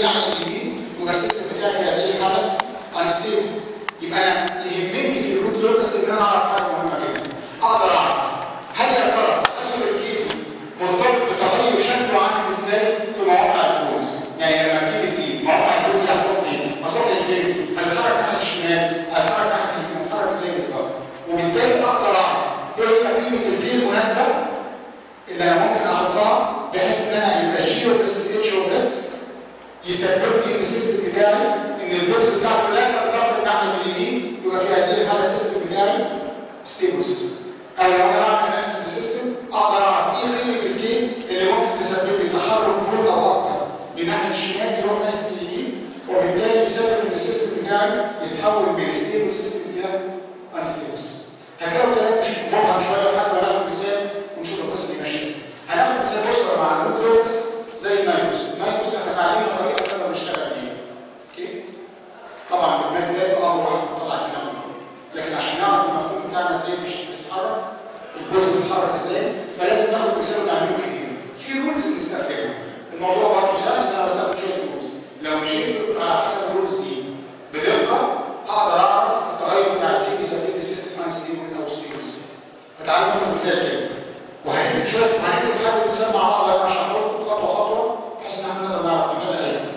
على اليمين يبقى السيستم بتاعي هي زي الحاله انستيبل يبقى انا يهمني في الروت لوكس ان انا اعرف حاجه مهمه جدا اقدر اعرف هل يا ترى تغير الكيدي مرتبط بتغير شكله عامل ازاي في مواقع البولز يعني لما الكيدي تزيد مواقع البولز دي هتروح فين؟ هتروح فين؟ هتتحرك ناحيه الشمال هتتحرك ناحيه اليمين هتتحرك ازاي بالظبط وبالتالي اقدر اعرف ايه هي قيمه الكي المناسبه اللي انا ممكن احطها بحيث ان انا يبقى جي اوف اس اتش اوف اس يسبب لي ان السيستم بتاعي ان البولز بتاعته لا تنتقل ناحيه اليمين يبقى في هذه الحاله السيستم بتاعي ستيبل سيستم او لو انا بعمل اناليسيس للسيستم اقدر اعرف ايه قيمه الكي اللي ممكن تسبب لي تحرك فول او اكتر من ناحيه الشمال يروح ناحيه اليمين وبالتالي يسبب ان السيستم بتاعي يتحول من ستيبل سيستم الى انستيبل سيستم هتلاقوا الكلام مش مبهم شويه لحد ما ناخد مثال ونشوف القصه دي ماشيه ازاي هناخد مثال بصوا مع الروت لوكس زي النايكوس النايكوس احنا اتعلمنا طريقه كده بنشتغل بيها كيف؟ طبعا بالمات لاب اه واحد طلع الكلام ده لكن عشان نعرف المفهوم بتاعنا ازاي مش بتتحرك البولز بتتحرك ازاي فلازم ناخد مثال ونعمله في في رولز بنستخدمها الموضوع برضه سهل ان انا بستخدم شويه رولز لو مشيت على حسب الرولز دي بدقه هقدر اعرف التغير بتاع الكي بيسبب لي سيستم انستيبل او ستيبل ازاي فتعالوا ناخد مثال كده وهنكتب شويه هنكتب حاجه مثال مع بعض انا هشرح لكم خطوه خطوه بحيث ان احنا نقدر نعرف نحل اي حاجه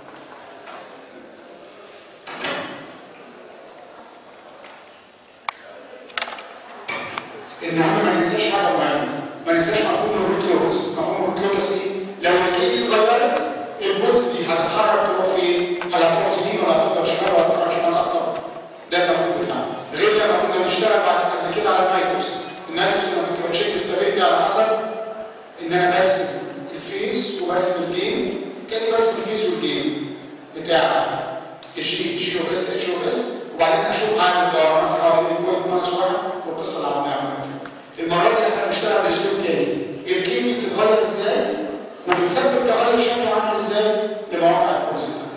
المهم ما ننساش حاجه مهمه ما ننساش مفهوم الروت لوكس مفهوم الروت لوكس ايه؟ لو الكي دي اتغيرت البولز دي هتتحرك تروح فين؟ هتروح يمين ولا هتفضل شمال ولا هتفضل شمال اكتر ده المفهوم بتاعنا غير لما كنا بنشتغل بعد قبل كده على النايكوس النايكوس لما كنت بتشيك ستابيلتي على حسب ان انا برسم الفيز وبرسم الجين كاني برسم الفيز والجين بتاع الجي جي او اس اتش او اس وبعدين اشوف عامل دوران حوالين البوينت ناقص واحد والقصه اللي عملناها المره دي احنا بنشتغل باسلوب تاني الجين دي بتتغير ازاي وبتسبب تغير شكله عامل ازاي لمواقع البوز بتاعتنا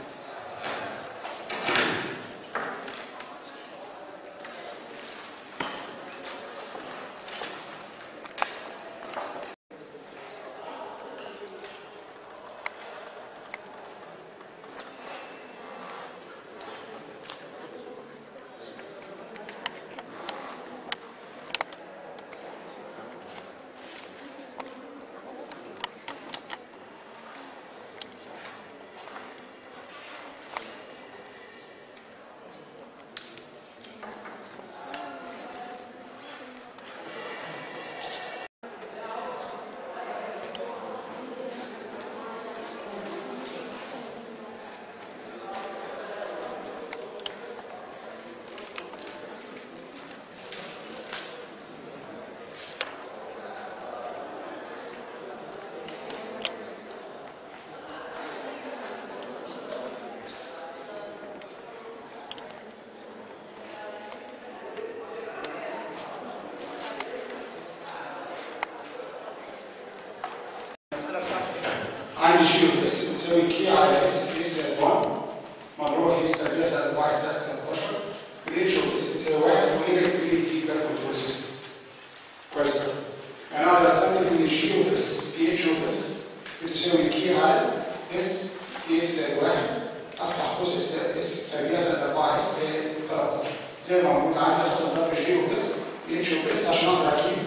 عندي جيرو اس بتساوي كي على اس في اس 1 مضروبه في اس تربيع سالب 1 سالب 13 والاتش اوف اس بتساوي 1 ونيجاتيف فيدباك كنترول سيستم كويس قوي يعني اقدر استخدم ان الجي اوف اس في اتش اوف اس بتساوي كي على اس في اس سالب 1 افتح قوس اس اس تربيع سالب 4 اس سالب 13 زي ما موجود عندي حسب ضرب الجي اوف اس اتش اوف اس عشان اقدر اجيب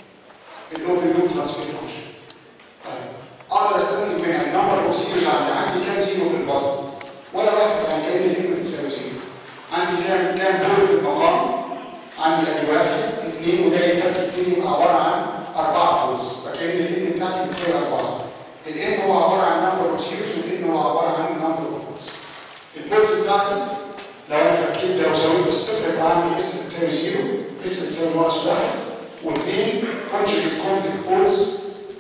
الاوبن لوب ترانسفير فانكشن طيب اقدر استخدم من النمبر اوف زيروز عندي عندي كام زيرو في البسط ولا واحد يعني كان الليمت بتساوي زيرو عندي كام كام دور في المقام عندي ادي واحد اثنين وده يفك اثنين يبقى عباره عن اربعه فولز فكان الان بتاعتي بتساوي اربعه الان هو عباره عن نمبر اوف زيروز والان هو عباره عن نمبر اوف فولز البولز بتاعتي لو انا فكيت لو سويت بالصفر يبقى عندي اس بتساوي زيرو اس بتساوي ناقص واحد واثنين كونجكت كومبلكت بولز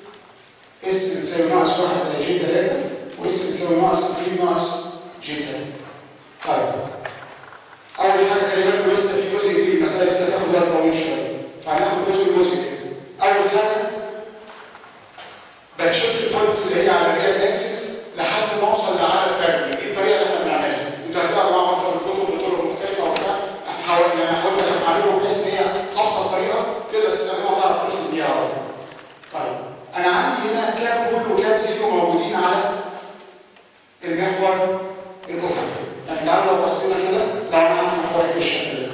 اس بتساوي ناقص 1 زي جي 3 واس بتساوي ناقص 2 ناقص جي 3 طيب اول حاجه خلي بالكم لسه في جزء كبير المساله لسه هتاخد وقت طويل شويه فهناخد جزء جزء كده اول حاجه بتشيك البوينتس اللي هي على الريال اكسس لحد ما اوصل لعدد فردي دي الطريقه اللي احنا بنعملها انتوا هتلاقوا مع بعض في الكتب بطرق مختلفه وبتاع هحاول يعني هحاول اعمله بحيث ان هي ابسط طريقه تقدر تستخدمها وتعرف ترسم بيها على طول. طيب انا عندي هنا كام بول وكام زيرو موجودين على المحور الافقي يعني تعالوا لو بصينا كده لو انا عندي محور بالشكل ده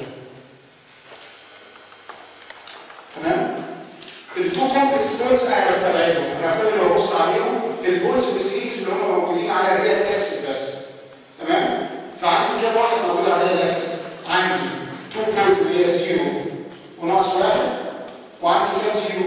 تمام التو كومبلكس بوينتس انا بستبعدهم انا كل اللي ببص عليهم البولز والسيريز اللي هم موجودين على الريال اكسس بس تمام فعندي كام واحد موجود على الريال اكسس عندي تو بوينتس اللي هي زيرو وناقص واحد وعندي كام زيرو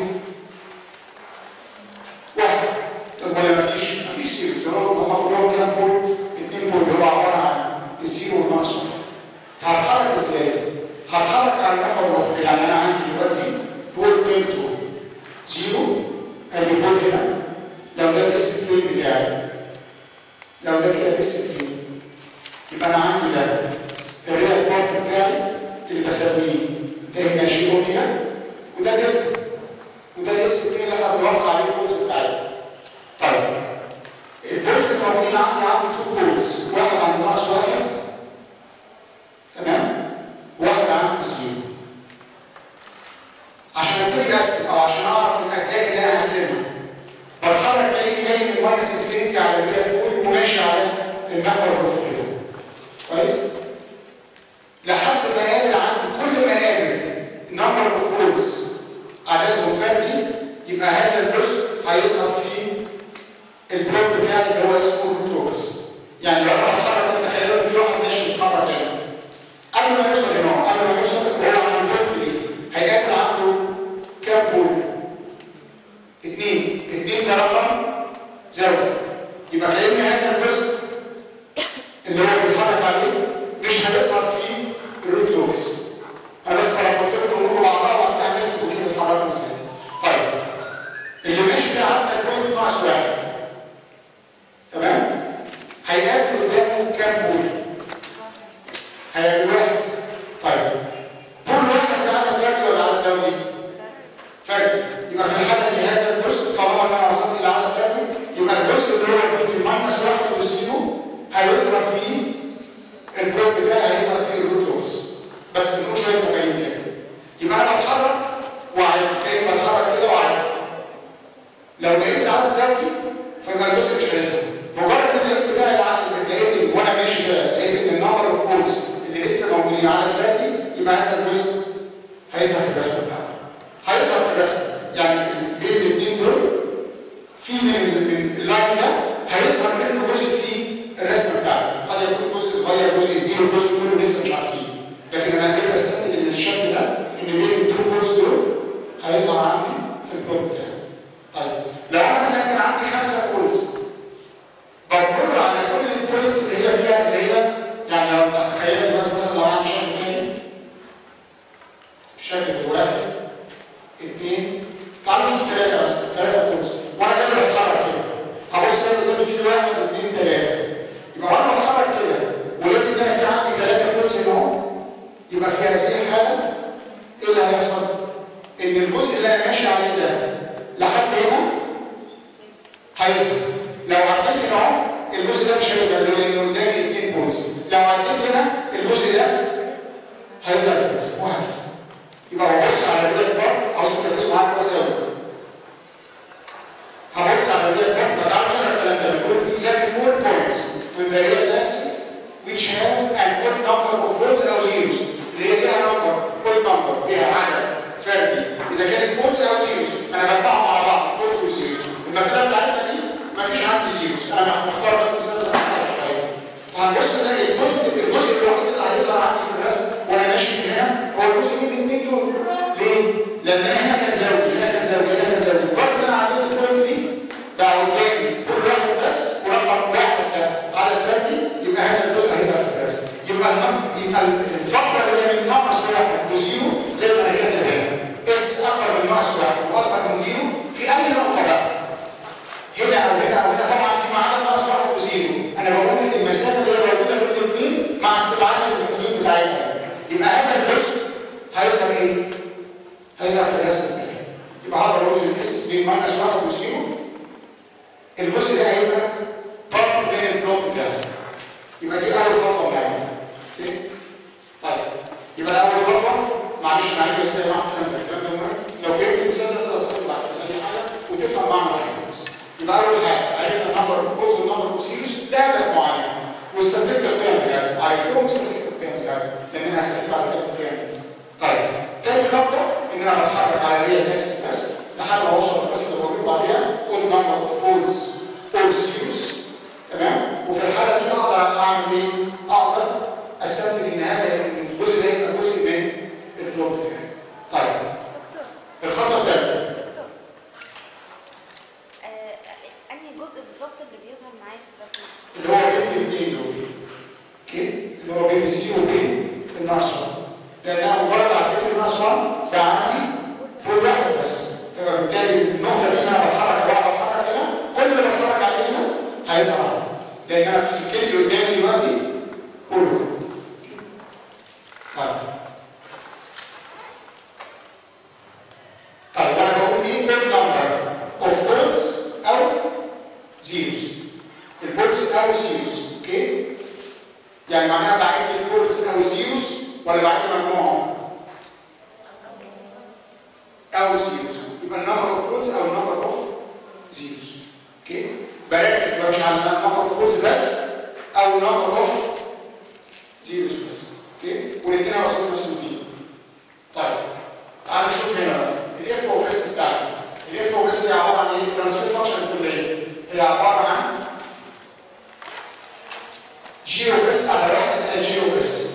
واحد طب ولا مفيش مفيش سيريز هم كلهم كام بول اثنين بول اللي هو عباره عن الزيرو والناقص واحد فهتحرك ازاي؟ هتحرك على المحور الافقي يعني انا عندي دلوقتي بول قيمته زيرو ادي بول هنا لو ده الاس 2 بتاعي لو ده كده الاس 2 يبقى انا عندي ده الريال بارت بتاعي اللي بسميه ده هنا جي اوميجا وده دلتا وده الاس 2 اللي احنا بنوقع عليه البولز بتاعي طيب البولز اللي موجودين عندي عندي تو بولز واحد عند ناقص واحد تمام واحد عند زيرو عشان ابتدي ارسم او عشان اعرف الاجزاء اللي انا هرسمها بتحرك جاي جاي من ماينس انفينيتي على الريال بول وماشي على المحور الافقي ده كويس لحد ما يقابل عندي كل ما يقابل نمبر اوف بولز عددهم فردي يبقى هذا الجزء هيظهر فيه البلوك بتاعي اللي هو اسمه الروتوبس يعني لو انا بتحرك انت تخيلوا في واحد ماشي بيتحرك هنا قبل ما يوصل هنا قبل ما يوصل هو عند البلوك دي هيقابل عنده كام بول؟ اثنين اثنين ده رقم زاوية يبقى كأن هذا الجزء اللي هو بيتحرك عليه مش هيظهر فيه الروت لوكس انا بس بربط لكم الامور بعضها وبعد كده هنرسم وشوف الحركه ازاي طيب اللي ماشي ده عندك بول ناقص واحد تمام هيقابل قدامه كام بول؟ هيقابل واحد طيب بول واحد ده عدد فردي ولا عدد زوجي؟ فردي يبقى في الحاله دي هذا الجزء طالما انا وصلت الى عدد فردي يبقى الجزء اللي هو بين الماينس واحد والزيرو هيظهر فيه البلوك بتاعي هيظهر فيه الروت لوكس بس بنقول شويه مفاهيم كده يبقى انا بتحرك وعلى كاني بتحرك كده وعلى لو لقيت العدد زوجي فيبقى الجزء مش هيظهر مجرد ان لقيت بتاعي العدد لقيت وانا ماشي كده لقيت ان النمبر اوف بولز اللي لسه موجودين عدد فردي يبقى هذا الجزء هيظهر في الرسم بتاعنا هيظهر في الرسم يعني بين الاثنين دول في من من اللاين ده هيظهر منه جزء في الرسم بتاعنا قد يكون جزء صغير جزء كبير والجزء كله لسه مش عارفين لكن انا قدرت استنتج ان الشكل ده ان بين التو بولز دول هيظهر عندي في البلوك بتاعي طيب لو انا مثلا كان عندي خمسه بولز بمر على كل البوينتس اللي هي فيها اللي هي يعني لو تخيل دلوقتي مثلا لو عندي شكل ثاني الشكل واحد اثنين تعالوا نشوف ثلاثه مثلا ثلاثه بولز وانا جاي بتحرك كده هبص الاقي قدامي في واحد اثنين ثلاثه يبقى وانا بتحرك كده ولقيت ان انا في عندي ثلاثه بولز هنا اهو يبقى في هذه الحاله ايه اللي هيحصل؟ ان الجزء اللي انا ماشي عليه ده لحد هنا هيظهر لو عديت هنا اهو الجزء ده مش هيظهر لان قدامي اثنين بولز لو عديت هنا الجزء ده هيظهر في الرسم وهكذا يبقى ببص على الريال بارت عاوزكم تركزوا معايا كويس قوي هبص على الريال بارت ده تعالوا نقرا الكلام ده بيقول exact all points with the real axis which have an odd number of poles او zeros اللي هي ليها نمبر odd number ليها عدد فردي اذا كانت poles او zeros انا بجمعهم على بعض poles وزيروز المساله بتاعتنا دي مفيش عندي زيروز انا مختار بس مساله الاسئله شويه فهنبص نلاقي البوينت الجزء الوحيد اللي هيظهر عندي في الرسم وانا ماشي من هنا هو الجزء من الاثنين دول ليه؟ لان انا هنا كان زاويه هنا كان زاويه هنا كان زاويه برضه انا عديت البوينت دي بقى قدامي كل واحد بس ورقم واحد ده عدد فردي يبقى هذا الجزء هيظهر في الرسم يبقى يبقى الفتره اللي هي من ناقص واحد وزيرو زي ما هي كاتب هنا اس اكبر من ناقص واحد واصغر من زيرو في اي نقطه بقى هنا او هنا او هنا طبعا في معادن ناقص واحد وزيرو واستفدت القيم بتاعتي لان انا هستفيد بعد كده القيم دي. طيب تاني خطوه ان انا بتحرك على الريال اكسس بس لحد ما اوصل بس اللي موجود بعديها كل نمبر اوف بولز بولز يوز تمام وفي الحاله دي اقدر اعمل ايه؟ اقدر استنتج ان هذا الجزء ده يبقى جزء من البلوك بتاعي. طيب الخطوه الثالثه آه، انهي جزء بالظبط اللي بيظهر معايا في الرسمه اللي هو بين الاثنين دول اوكي اللي هو بين السي وبين الناقص 1 لان انا مجرد عديت الناقص 1 فعندي بول واحد بس فبالتالي النقطه دي انا بتحرك واحد اتحرك هنا كل اللي بتحرك عليه هنا هيظهر لان انا في سكتي قدامي دلوقتي بول واحد طيب طيب انا بقول ايه كل نمبر اوف بولز او زيروز البولز او الزيروز اوكي يعني معناها بعد البولز او الزيروز ولا بعد مجموعهم او زيروز يبقى النمبر اوف بولز او النمبر اوف زيروز اوكي بركز بمشي على النمبر اوف بولز بس او النمبر اوف زيروز بس اوكي والاثنين وصلوا نفس النتيجه طيب تعالوا نشوف هنا بقى الاف او اس بتاعتي الاف او اس هي عباره عن ايه؟ ترانسفير فانكشن كليه هي عباره عن جي او اس على واحد زائد جي او اس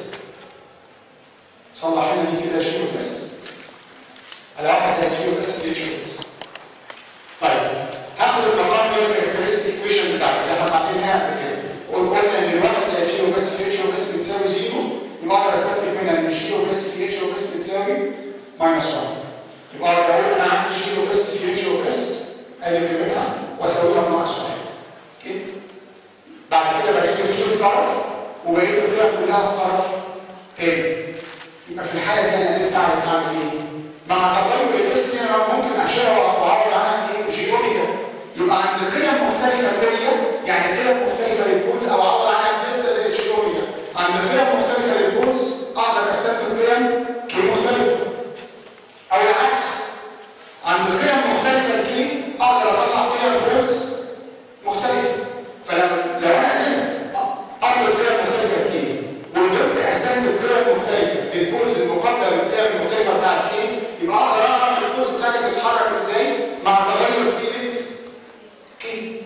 صلح لنا دي كده جي او اس على واحد زائد جي او اس في جي او اس طيب هاخد المقام ده الكاركترستيك ايكويشن بتاعتي اللي احنا عاملينها قبل كده وقلنا ان الواحد زائد جي او اس في اتش او اس بتساوي زيرو يبقى اقدر استنتج منها ان جي او اس في اتش او اس بتساوي ماينس 1 يبقى اقدر اقول انا عندي جي او اس في اتش او اس ادي قيمتها واساويها بناقص 1 اوكي بعد كده بجيب الكيلو في طرف وبقيه القيم كلها في طرف تاني يبقى في الحاله دي انا قدرت اعرف اعمل ايه؟ مع تغير الاس انا ممكن اشيلها واعوض عنها ايه؟ جي اوميجا يبقى عند قيم مختلفه للأوميجا يعني قيم مختلفه للبولز او اعوض عنها دلتا زي جي اوميجا عند قيم مختلفه للبولز اقدر استنتج قيم كي مختلفه او العكس عند قيم مختلفه لكي اقدر اطلع قيم بولز مختلفه فلو لو انا قدرت افرض قيم مختلفه لكي وقدرت استنتج قيم مختلفه للبولز المقابله للقيم المختلفه بتاعت كي يبقى اقدر اعرف البولز بتاعتي بتتحرك ازاي مع تغير قيمه كي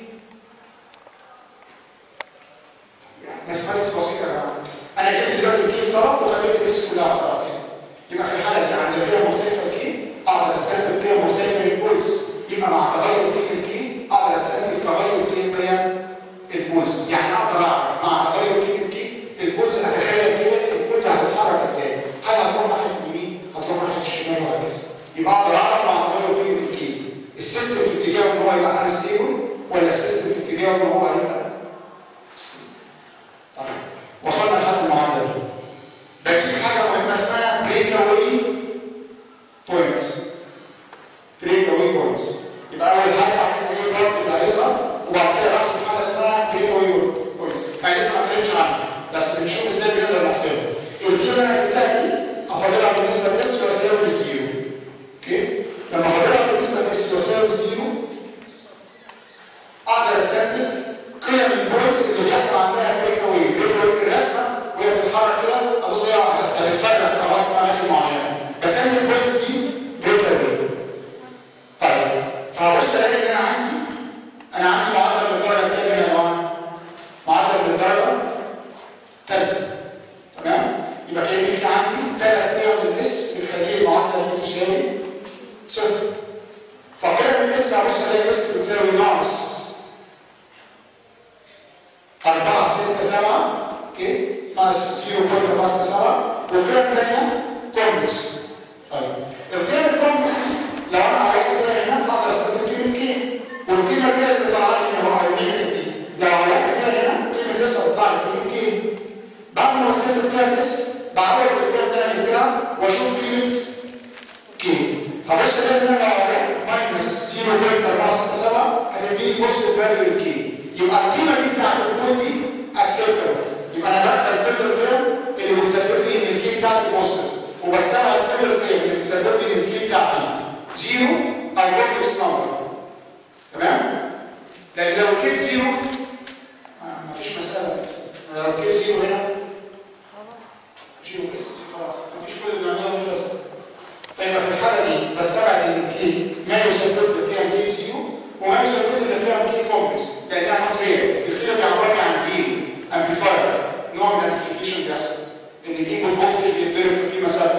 ماثماتكس بسيطه يا جماعه انا جبت دلوقتي الكي في طرف وخليت الاس كلها في طرف يعني. يبقى في الحاله دي عند قيم مختلفه لكي اقدر استنتج قيم مختلفه للبولز يبقى مع تغير قيمه كي اقدر استنتج تغير قيم قيم البولز يعني اقدر اعرف مع تغير قيمه كي البولز اتخيل كده البولز هتتحرك ازاي هل هتروح ناحيه اليمين هتروح ناحيه الشمال وهكذا يبقى اقدر اعرف مع تغير قيمه الكي السيستم في اتجاه ان هو يبقى انستيبل ولا السيستم في اتجاه ان هو هيبقى stable. طيب وصلنا لحد المعادله دي بجيب حاجه مهمه اسمها بريك اواي بوينتس بريك اواي بوينتس يبقى اول حاجه عرفنا ايه بارت اللي هيظهر وبعد كده بحسب حاجه اسمها بريك اواي بوينتس انا لسه ما اتكلمتش عنها بس بنشوف ازاي بنقدر نحسبها القيمه اللي انا جبتها دي افضلها بالنسبه لاس واساوي بالزيرو اوكي لما افضلها بالنسبه لاس واساوي بالزيرو اقدر استنتج قيم البوينتس اللي بيحصل عندها بريك اواي بريك اواي في الرسمه وهي بتتحرك كده ابص هي هتتفرق في اماكن في اماكن معينه بس انا البوينتس دي بريك اواي طيب فهبص الاقي ان انا عندي انا عندي معادله بالدرجه الثانيه يا جماعه معادله بالدرجه ثالثه تمام يبقى كان في عندي ثلاث قيم الاس بتخلي المعادله دي تساوي صفر فقيم الاس هبص الاقي اس بتساوي ناقص 4 6 7 اوكي ناقص 0.57 والقيم الثانيه كومبلكس طيب القيم الكومبلكس دي لو انا عملت كده هنا اقدر استخدم قيمه كي والقيمه دي اللي طلعت لي هنا هو النيجاتيف دي لو عملت كده هنا قيمه اس هتطلع لي قيمه كي بعد ما وصلت القيم اس بعوض القيم اللي انا جبتها واشوف قيمه كي هبص كده ان انا لو عملت ماينس 0.467 هتديني بوزيتيف فاليو للكي يبقى القيمه دي بتاعت الكود دي اكسبتبل يبقى انا بقبل كل القيم اللي بتسبب لي ان الكي بتاعتي بوزيتيف وبستبعد كل القيم اللي بتسبب لي ان الكي بتاعتي زيرو او كومبلكس نمبر تمام؟ لان لو الكي زيرو آه مفيش مساله لو الكي زيرو هنا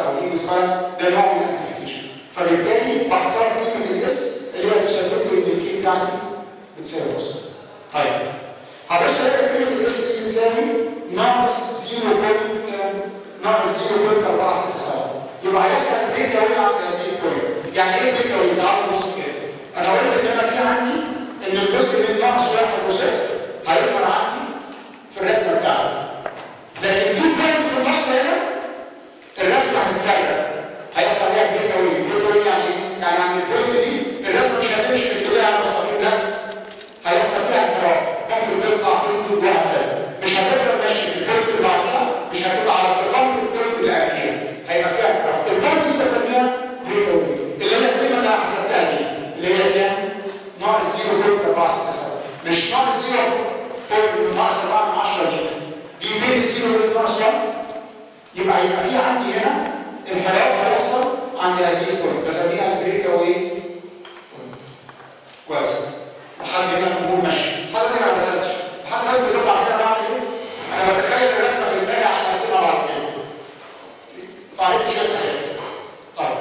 او ليكويد كارنت ده نوع من الامبليفيكيشن فبالتالي بختار قيمه الاس اللي هي تسبب لي ان الكي بتاعتي بتساوي بوزيتيف طيب هبص الاقي قيمه الاس دي بتساوي ناقص 0. كام؟ ناقص 0.467 يبقى هيحصل بريك اوي عند هذه البوينت يعني ايه بريك اوي؟ تعالوا نبص كده انا قلت ان انا في عندي ان الجزء من ناقص واحد وصفر هيظهر عندي في الرسمه بتاعتي لكن في بوينت في النص هنا الرسمه هتتفرق هيحصل عليها بريك اوي بريك اوي يعني ايه؟ يعني عند البوينت دي الرسمه مش هتمشي في الاتجاه المستقيم ده هيحصل فيها انحراف ممكن تطلع تنزل وهكذا مش هتفضل ماشي البوينت اللي بعدها مش هتبقى على استقامه البوينت اللي قبليها هيبقى فيها انحراف البوينت دي بسميها بريك اوي اللي هي القيمه اللي انا حسبتها دي اللي هي كام؟ ناقص 0.467 مش ناقص 0. ناقص 4 من 10 دي دي بين الزيرو والناقص 1 يبقى يبقى في عندي هنا انحراف هيحصل عند هذه البوينت بسميها البريك اوي بوينت كويس لحد هنا الامور ماشيه لحد هنا ما نزلتش لحد دلوقتي بالظبط على كده بعمل ايه؟ انا بتخيل الرسمه في دماغي عشان ارسمها بعد كده فعرفت شويه حاجات طيب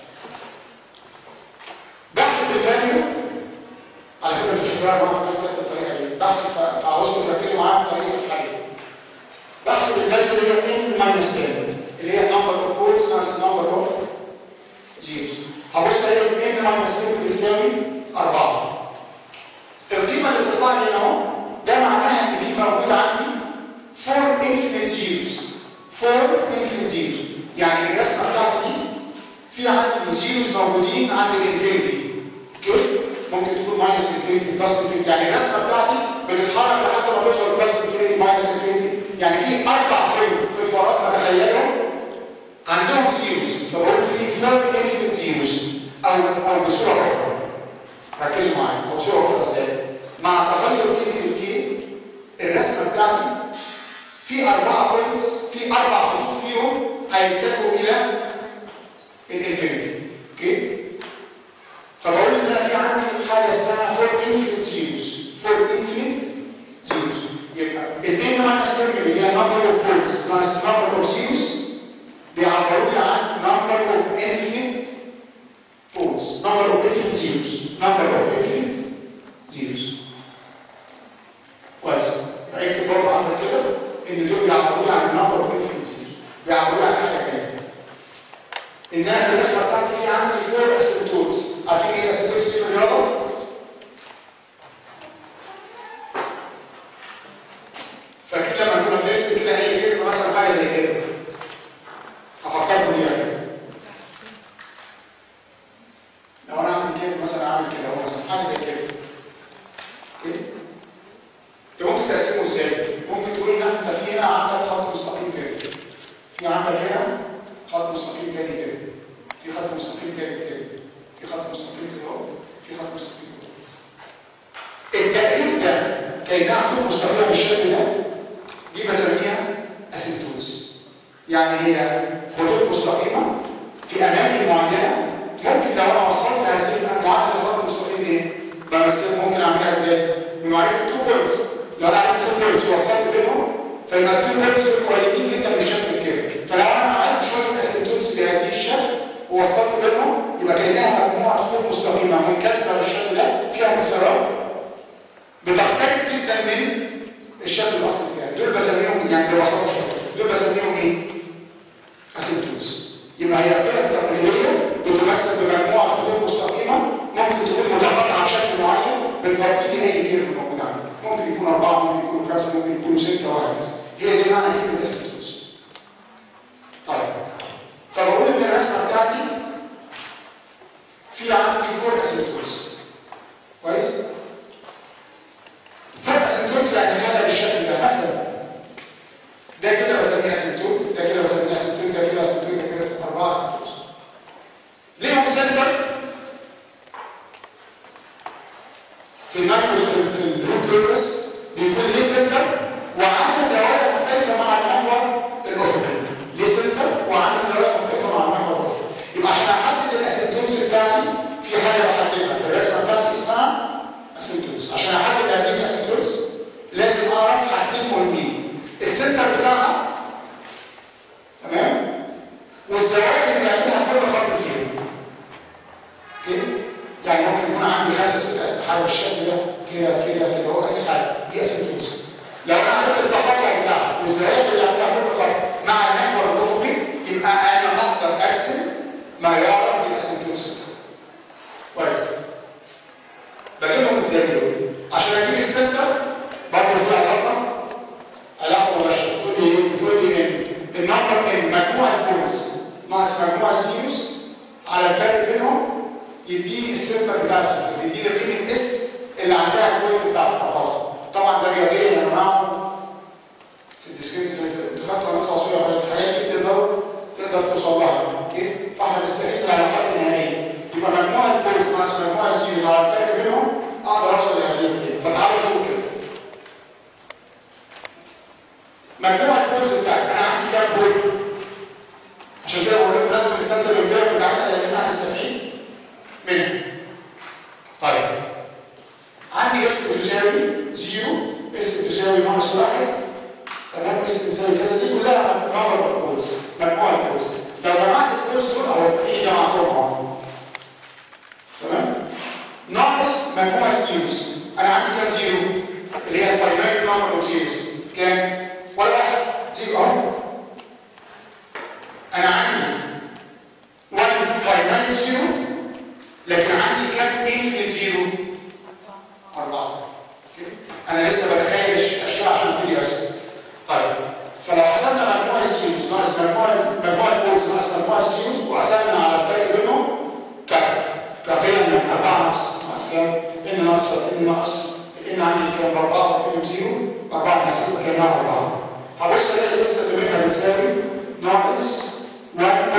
بحسب الفاليو على فكره مش هتغير معاهم بالطريقه دي بحسب فعاوزكم تركزوا معايا في طريقه الحل بحسب الفاليو اللي هي n ماينس 10 اللي هي نمبر اوف بولز ناقص نمبر اوف زيروز هبص الاقي n ماينس 10 بتساوي 4 القيمه اللي بتطلع لي هنا اهو ده معناها ان في موجود عندي 4 infinite zeros 4 infinite zeros يعني الرسمه بتاعتي دي في عندي زيروز موجودين عند الانفينيتي اوكي ممكن تكون ماينس انفينيتي بلس انفينيتي يعني الرسمه بتاعتي بتتحرك لحد ما توصل بلس انفينيتي ماينس انفينيتي يعني في اربع بوينت في الفراغ بتخيلهم عندهم زيروز فبقول في ثيرد انفينيت زيروز او او بصوره اخرى ركزوا معايا او بصوره اخرى ازاي مع تغير قيمه الكي الرسمه بتاعتي في اربعه بوينتس في اربع خطوط فيهم هيتجهوا الى الانفينيتي اوكي فبقول ان انا في عندي حاجه اسمها فور انفينيت زيروز فور انفينيت زيروز يبقى الاثنين ماينس ترم اللي هي نمبر اوف بوينتس ماينس نمبر اوف زيروز بيعبروا لي عن نمبر اوف انفينيت بوينتس نمبر اوف انفينيت زيروز نمبر اوف انفينيت زيروز كويس يبقى اكتب برضه عندك كده ان دول بيعبروا لي عن نمبر اوف انفينيت زيروز بيعبروا لي عن حاجه ثانيه انها في الرسمه بتاعتي في عندي فور اسيمتوتس عارفين ايه الاسيمتوتس دي في الرياضه؟ فاكرين لما كنا بنرسم كده اي كلمه مثلا حاجه زي كده افكركم بيها كده لو انا اعمل كيف مثلا اعمل كده اهو مثلا حاجه زي كده اوكي انت ممكن تقسمه ازاي؟ ممكن تقول ان انت في هنا عندك خط مستقيم كده في عندك هنا خط مستقيم تاني كده في خط مستقيم تاني كده في خط مستقيم كده اهو في خط مستقيم كده التقريب ده كانها خطوط مستقيمه بالشكل ده دي بسميها اسيمتوز يعني هي خطوط مستقيمه في اماكن معينه ممكن لو انا وصلت هذه معادله الخط المستقيم ايه؟ بمثل ممكن اعملها ازاي؟ بمعرفه تو بوينتس لو انا عرفت تو بوينتس ووصلت بينهم فيبقى التو بوينتس قريبين جدا من شكل الكيرف فلو انا عملت شويه اسيمتوز بهذه الشكل ووصلت بينهم يبقى كانها مجموعه خطوط مستقيمه منكسره بالشكل ده فيها انكسارات بتختلف جدا من الشكل الاصلي بتاعي دول بسميهم يعني ببساطه شويه دول بسميهم ايه؟ اسيمتوز يبقى هي القيم التقليديه بتمثل بمجموعه خطوط مستقيمه ممكن تكون متقاطعه بشكل معين بتغطي لي اي كيرف موجود عندي ممكن يكون اربعه ممكن يكونوا خمسه ممكن يكونوا سته وهكذا هي دي معنى كلمه اسيمتوز طيب فبقول ان الرسمه بتاعتي في عندي فور اسيمتوز كويس؟ فور اسيمتوز يعني هذا بالشكل ده مثلا ده كده بسميه اسيمتوت ده كده بسميه اسيمتوت ده كده اسيمتوت ده كده اربعه اسيمتوز ليهم سنتر في المايكروس في, في الروت لوكس بيكون ليه سنتر وعامل زوايا مختلفه مع المحور الافقي ليه سنتر وعامل زوايا مختلفه مع المحور الافقي يبقى عشان احدد الاسيمتوتس بتاعتي في حاجه بحددها في الرسمه بتاعتي اسمها اسيمتوتس عشان احدد هذه الاسيمتوتس لازم اعرف حاجتين مهمين السنتر بتاعها تمام نمبر ان مجموع البولز ناقص مجموع السيروس على الفرق بينهم يديني السيمبل بتاع الاسيتون يديني قيمه اس اللي عندها البوينت بتاع التفاضل طبعا ده رياضيا يا جماعه في الديسكريبت انتوا خدتوا هندسه عصريه وحاجات الحاجات دي تقدر تقدر توصل لها اوكي فاحنا بنستفيد من العلاقات النهائيه يبقى مجموع البولز ناقص مجموع السيروس على الفرق بينهم اقدر اوصل لهذه القيمه فتعالوا نشوف كده مجموع البولز بتاعتي انا عندي كام بول عشان كده بقول لكم لازم نستخدم الفيرب بتاعتنا لان احنا هنستفيد منها طيب عندي اس بتساوي 0 اس بتساوي ناقص 1 تمام اس بتساوي كذا دي كلها نمبر اوف بولز مجموع البولز لو جمعت البولز دول اهو اديني جمعتهم اهو تمام ناقص مجموع الزيروز انا عندي كام زيرو اللي هي الفاينايت نمبر اوف زيروز كام ولا واحد زيرو اهو انا عندي 1 فاينايت زيرو لكن عندي كام انفينيت زيرو أربعة أنا لسه بتخيل أشكال عشان أبتدي أرسم طيب فلو حسبنا مجموع السيروز ناقص مجموع مجموع البولز ناقص مجموع السيروز وقسمنا على الفرق بينهم كام؟ كقيم من 4 ناقص ناقص كام؟ ان ناقص ان ناقص ان عندي كام؟ 4 وكام زيرو 4 ناقص زيرو كام 4 هبص الاقي لسه قيمتها بتساوي ناقص 1.25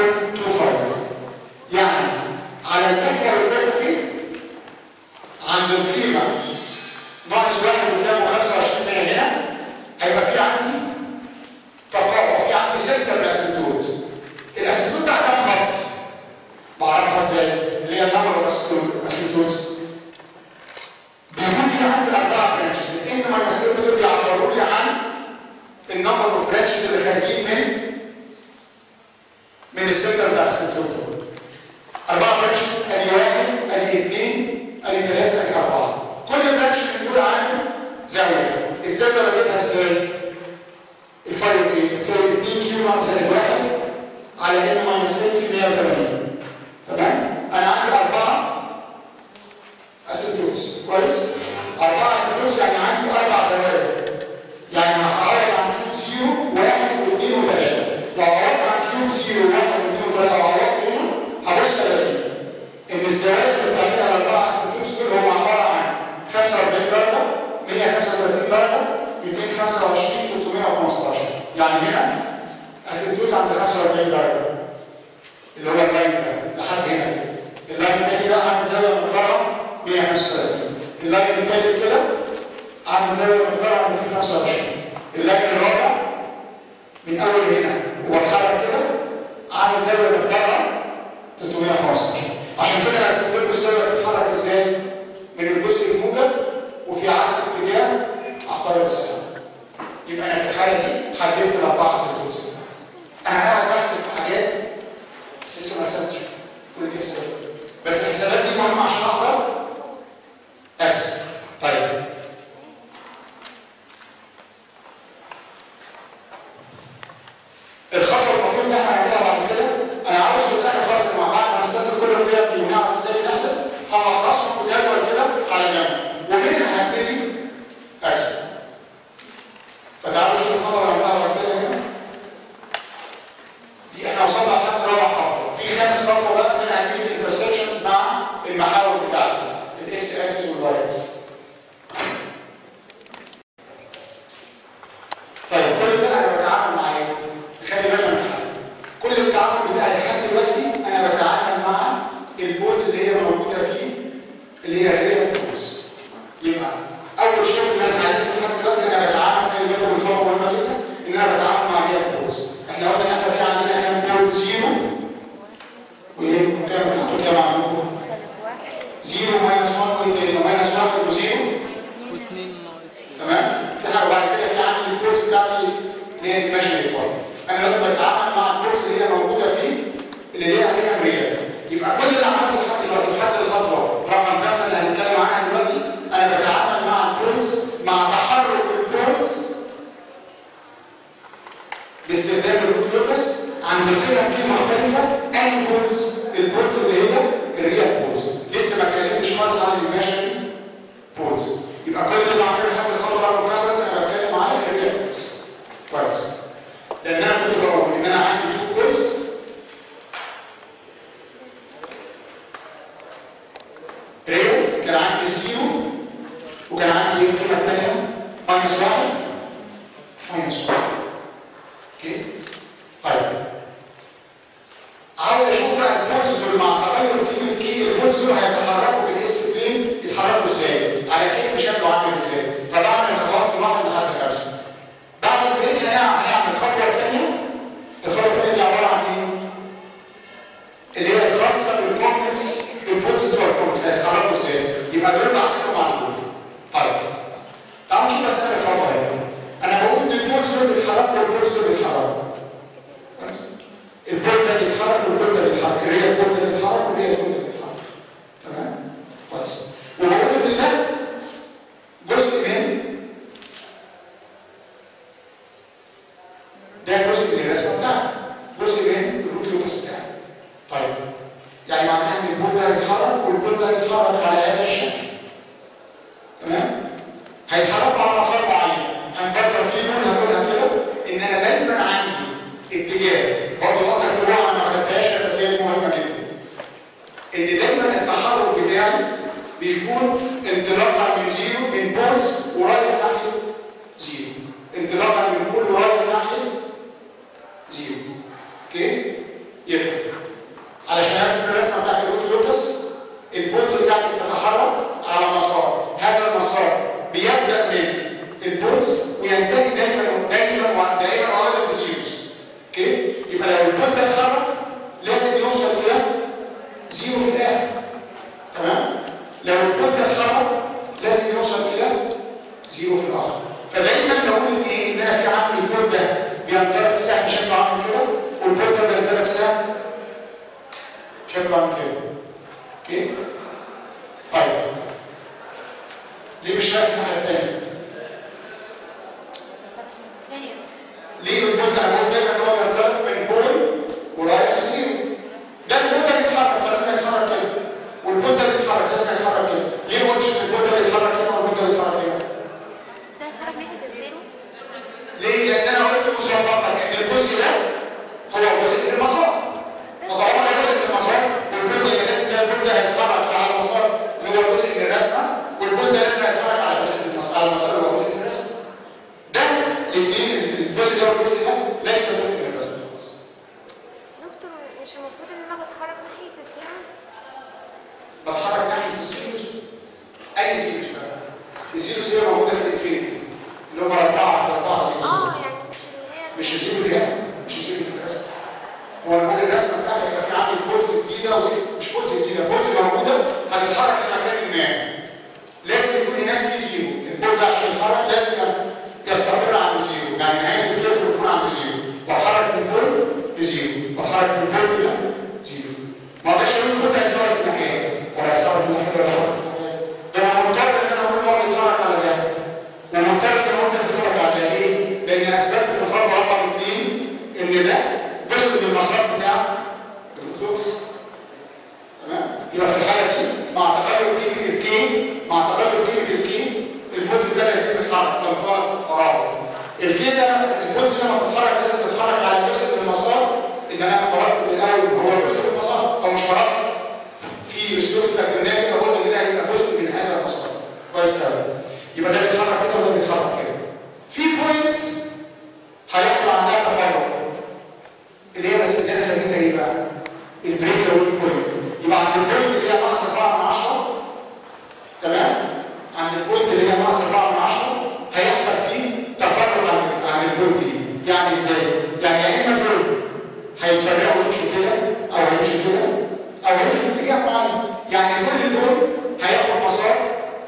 يعني على المحور الافقي عند القيمه ناقص 1 وكام و25 من هنا هيبقى في عندي تقاطع في عندي سنتر الاسيتوت الاسيتوت ده كام خط؟ بعرفها ازاي؟ اللي هي نمبر اسيتوتس بيكون في عندي اربع برانشز الان ماينس دول بيعبروا لي عن النمبر اوف برانشز اللي خارجين من من السنتر بتاع الاسيتوت أربعة برانش أدي واحد أدي اثنين أدي ثلاثة أدي أربعة كل برانش من دول عامل زاوية الزاوية بجيبها إزاي؟ الفايل إيه؟ تساوي 2 كيو ناقص زائد واحد على إن ماينس إن في 180 تمام؟ أنا عندي أربعة أسيتوز كويس؟ أربعة أسيتوز يعني عندي أربع زوايا يعني هعوض عن كيوب زيرو واحد واثنين وثلاثة لو عوضت عن كيوب زيرو واحد واثنين وثلاثة وعوضت هنا هبص الاقي ان الزوايا اللي بتعملها الاربعه اسيتوس دول هم عباره عن 45 درجه 135 درجه 225 315 يعني هنا اسيتوت عند 45 درجه اللي هو اللاين ده لحد هنا اللاين الثاني ده عامل زاويه مقدارها 135 اللاين الثالث كده عامل زاويه مقدارها 225 اللاين الرابع من اول هنا وبتحرك كده عامل زاويه مقدارها 315 عشان كده انا رسمت لكم الزاويه بتتحرك ازاي؟ من الجزء الموجب وفي عكس اتجاه عقارب الساعه. يبقى انا في الحاله دي حددت الاربعه سيكونس. انا قاعد بحسب في حاجات بس لسه ما رسمتش كل دي حسابات. بس الحسابات دي مهمه عشان اقدر ارسم. طيب الخطوه المفروض ان احنا نعملها بعد كده انا عاوز في الاخر خالص مع بعض ما نستخدم كل القيم دي ونعرف ازاي نحسب هلخصهم في جدول كده على جنب ومنها هبتدي ارسم فتعالوا نشوف الخطوه اللي عملها بعد كده هنا دي احنا وصلنا لحد رابع خطوه في خامس خطوه بقى ان انا هجيب الانترسكشنز مع المحاور بتاعتي الاكس اكسس والواي اكسس طيب كل ده انا بتعامل مع ايه؟ خلي بالنا من حاجه كل التعامل بتاعي لحد دلوقتي انا بتعامل مع البولز اللي هي موجوده فيه اللي هي الريال بولز يبقى اول شغل اللي انا اتعلمته لحد دلوقتي انا بتعامل خلي بالكم من خطوه مهمه جدا ان انا بتعامل مع الريال بولز احنا قلنا ان احنا في عندنا كام بول زيرو وايه كام بتحطوا كام عندكم؟ زيرو ماينس 1 وانت ماينس 1 وزيرو واثنين ناقص تمام في حاجه بعد كده في عندي البولز بتاعتي اللي هي الماشيه برضه انا دلوقتي بتعامل مع البولز اللي هي موجوده فيه اللي هي عليها ريال يبقى كل اللي عملته لحد دلوقتي لحد الخطوه رقم خمسه اللي هنتكلم عنها دلوقتي انا بتعامل مع البولز مع تحرك البولز باستخدام الروتوكس عند قيم قيمه مختلفه اي بولز البولز اللي هي الريال بولز لسه ما اتكلمتش خالص عن الماشي بولز يبقى كل اللي بعمله لحد الخطوه رقم خمسه انا بتكلم على الريال بولز كويس لان انا كنت بقول ان انا الرسمه بتاعتي جزء من الروت لوكس بتاعي طيب يعني معناها ان البول ده هيتحرك والبول ده هيتحرك على هذا الشكل تمام هيتحركوا على مسار معين انا برضه في نقطه هقولها كده ان انا دايما عندي اتجاه برضه نقطه الفروع انا ما كتبتهاش بس هي مهمه جدا ان دايما التحرك بتاعي بيكون انطلاقا من زيرو من بولز ورايح ناحيه زيرو انطلاقا من بول ورايح ناحيه زيرو اوكي يبقى علشان ارسم الرسمه بتاعت الروت لوكس البولز بتاعتي بتتحرك على مسار هذا المسار بيبدا من البولز وينتهي دايما دايما دائما وابدا بزيروز اوكي يبقى لو البول ده اتحرك لازم يوصل الى زيرو في الاخر تمام لو البول ده اتحرك لازم يوصل الى زيرو في الاخر فدايما بقول ان ايه ان انا في عندي البول ده بينطلق سهم شكله عامل كده والبول ده بينطلق سهم شكله عامل كده اوكي طيب ليه مش رايح الناحيه الثانيه ليه البول ده هو دايما هو بينطلق من بول ورايح لزيرو ده البول ده بيتحرك فلازم يتحرك كده والبول ده بيتحرك لازم يتحرك كده ليه ما قلتش ان البول ده بيتحرك كده والبول ده بيتحرك كده ده خرج ناحية الزيرو ليه لان انا قلت مسبقا ان الجزء ده هو جزء من المسار فطالما ده جزء من المسار والبول ده يبقى لازم ده البول ده هيتحرك على المسار اللي هو جزء من الرسمه والبول ده لازم يتحرك على جزء من المسار على المسار اللي هو جزء من الرسمه ده الاثنين الجزء ده والجزء ده ليس جزء من الرسمه خالص دكتور مش المفروض ان انا بتحرك ناحية الزيرو بتحرك ناحيه السيروس اي سيروس بقى السيروس دي موجوده في الانفينيتي اللي هم اربعه اربعه سيروس اه يعني مش اللي هي مش الزيرو اللي هنا مش الزيرو في الرسم هو انا بقول الرسمه بتاعتي يبقى في عندي بولز جديده وزي مش بولز جديده بولز موجوده هتتحرك لمكان ما لازم يكون هناك في زيرو البول ده عشان يتحرك لازم يستمر عند زيرو يعني نهايه الكيرف يكون عند زيرو واتحرك من بول لزيرو واتحرك من بول الى زيرو ما اقدرش اقول البول ده هيتحرك في ناحيه ولا هيتحرك في ناحيه ولا هيتحرك في ناحيه ده انا مضطر ان انا اقول هو يتحرك على ده ومضطر ان اقول ده يتحرك على ده ليه؟ لان اثبتت في الفرق رقم اثنين ان ده جزء من المسار بتاع الفلوس تمام؟ يبقى في الحاله دي مع تغير قيمه الكي مع تغير قيمه الكي الفولت ده هيبتدي يتحرك تنطلق في الفراغ الكي ده الفولت لما بتتحرك لازم تتحرك على جزء من المسار اللي انا فرضت من الاول هو جزء من المسار او مش فرضت في اسلوب استخدمناه كده قلنا كده هيبقى جزء من هذا المسار كويس قوي يبقى ده بيتحرك كده وده بيتحرك كده في بوينت هيحصل عندها تفرق اللي هي بس اللي انا سميتها ايه بقى؟ البريك او البوينت يبقى عند البوينت اللي هي ناقص 4 من 10 تمام؟ عند البوينت اللي هي ناقص 4 من 10 هيحصل فيه تفرق عن عن البوينت دي يعني ازاي؟ يعني يا اما دول هيتفرقوا يمشوا كده او هيمشوا كده او هيمشوا في اتجاه معين يعني كل دول هياخد مسار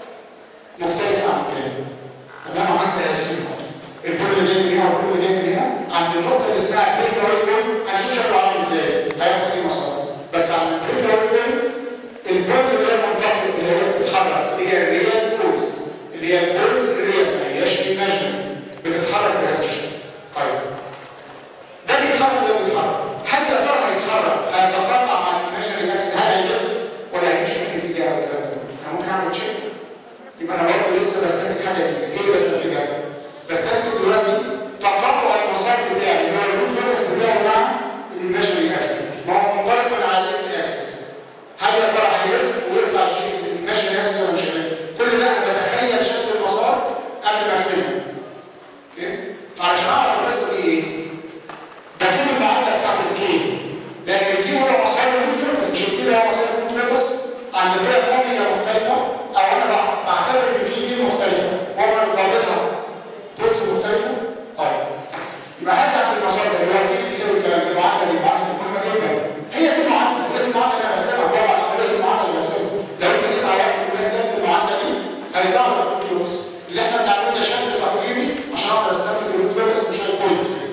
مختلف عن التاني تمام عند هذه النقطه البول اللي جاي من هنا والبول اللي جاي من هنا عند النقطه اللي اسمها بريك او بول هنشوف شكله عامل ازاي هياخد اي مسار بس عند البريك او بول البولز اللي هي المنطقه اللي هي بتتحرك اللي هي الريال بولز اللي هي البولز الريال ما هياش ايماجن بتتحرك بهذا الشكل طيب ده بيتحرك ولا بيتحرك هل يا ترى هيتحرك هيتقاطع مع الايماجن اكس هل هيلف ولا هيمشي في الاتجاه او الكلام ده انا ممكن اعمل تشيك يبقى انا برضه لسه بستنتج حاجه جديده ايه اللي بستنتجها؟ بستنتج دلوقتي تقاطع المسار بتاعي اللي هو الروت لوكس بتاعي مع الايماجن اكس ما هو منطلق من على الاكس اكسس هل يا ترى هيلف ويقطع شيء الايماجن اكس ولا مش هيلف؟ كل ده انا بتخيل شكل المسار قبل ما ارسمه اوكي؟ فعشان اعرف القصه دي ايه؟ بجيب المعادله بتاعت الكي لان الكي هو مسار الروت لوكس مش الكي هو مسار الروت لوكس عند طريقه اوميجا مختلفه او انا بع- بعتبر ان في كي مختلفه وانا مقابلها بولز مختلفه طيب يبقى هرجع عند المسار ده اللي هو الكي بيساوي الكلام ده المعادله دي معادله مهمه جدا هي دي المعادله هي دي المعادله اللي انا برسمها طبعا هي دي المعادله اللي برسمها لو انت جيت على الكلمات ده في المعادله دي هيطلع لك الروت لوكس اللي احنا بنعمله ده شكل تقريبي عشان اقدر استنتج الروت لوكس وشويه بوينتس كده